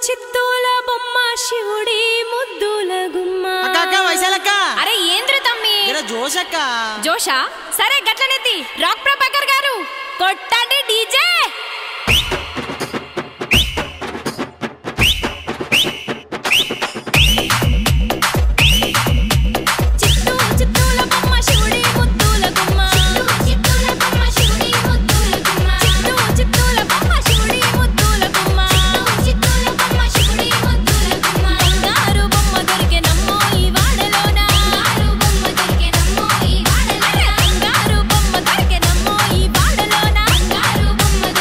చిత్తూల బొమ్మ శివుడి ముద్దుల గుమ్మ అక్క అక్క వైశాలక్క అరే ఏంద్ర తమ్మి జర జోషక్క జోషా సరే గట్లనెత్తి రాక్ ప్రభాకర్ గారు కొట్టండి డీజే చిత్తూ చిత్తూల బొమ్మ శివుడి ముద్దుల గుమ్మ చిత్తూల బొమ్మ శివుడి ముద్దుల గుమ్మ చిత్తూ చిత్తూల బొమ్మ శివుడి ముద్దుల గుమ్మ చిత్తూల బొమ్మ శివుడి ముద్దుల గుమ్మ బంగారు బొమ్మ దొరికెనమ్మో ఈ వాడలోన బంగారు బొమ్మ దొరికెనమ్మో ఈ వాడలోన బంగారు బొమ్మ దొరికెనమ్మో ఈ వాడలోన బంగారు బొమ్మ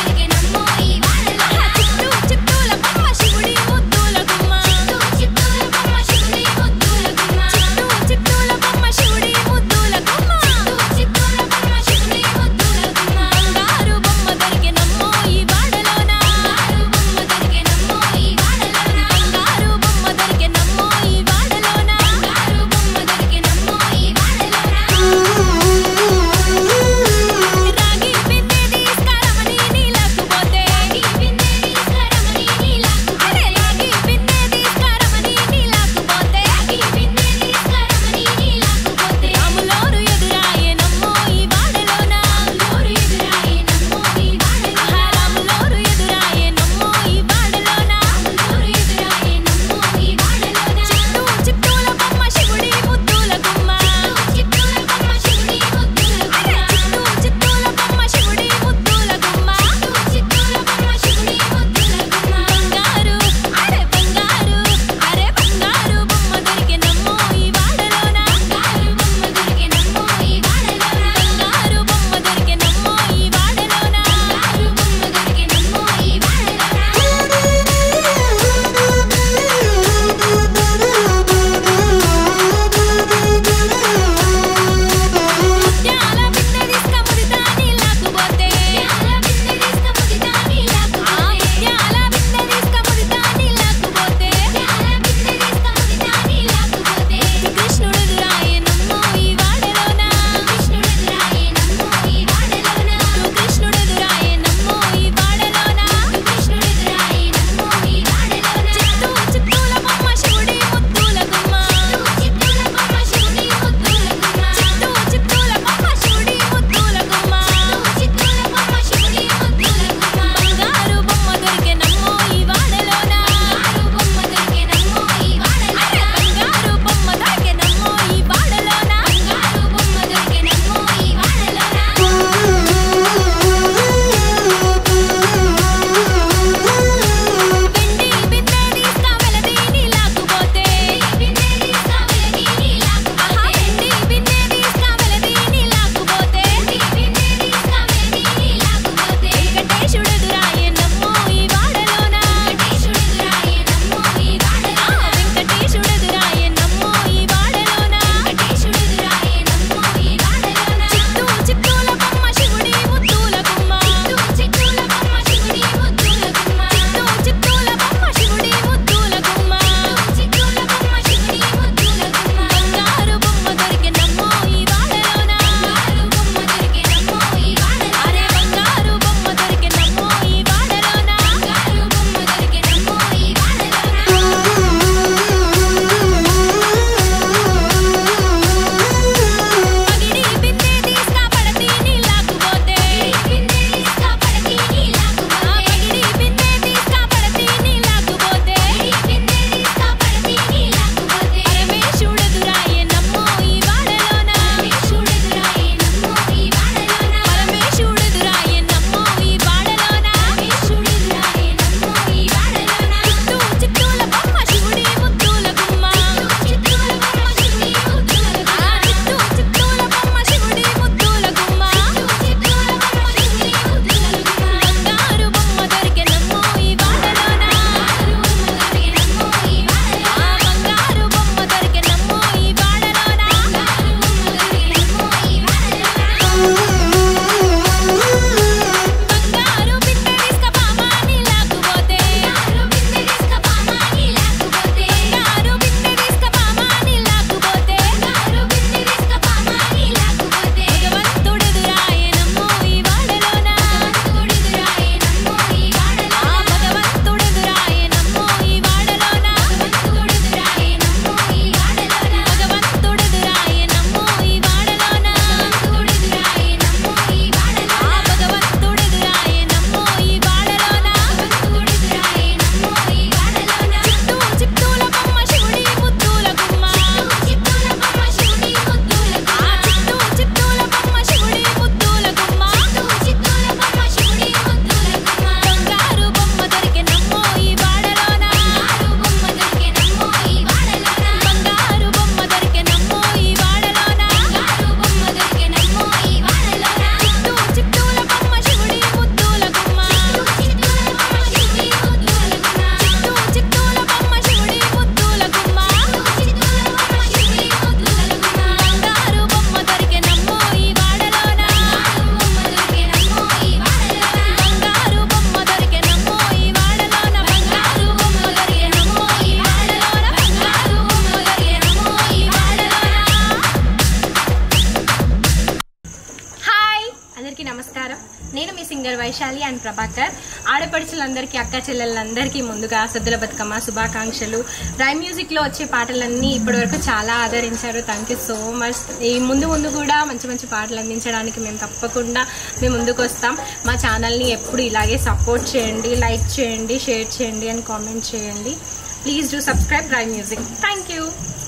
అందరికీ నమస్కారం నేను మీ సింగర్ వైశాలి అండ్ ప్రభాకర్ ఆడపడుచులందరికీ అక్క చెల్లెళ్ళందరికీ ముందుగా సద్దుల బతుకమ్మ శుభాకాంక్షలు రై మ్యూజిక్లో వచ్చే పాటలన్నీ ఇప్పటివరకు చాలా ఆదరించారు థ్యాంక్ యూ సో మచ్ ఈ ముందు ముందు కూడా మంచి మంచి పాటలు అందించడానికి మేము తప్పకుండా మేము ముందుకు వస్తాం మా ఛానల్ని ఎప్పుడు ఇలాగే సపోర్ట్ చేయండి లైక్ చేయండి షేర్ చేయండి అండ్ కామెంట్ చేయండి please do subscribe Rai music thank you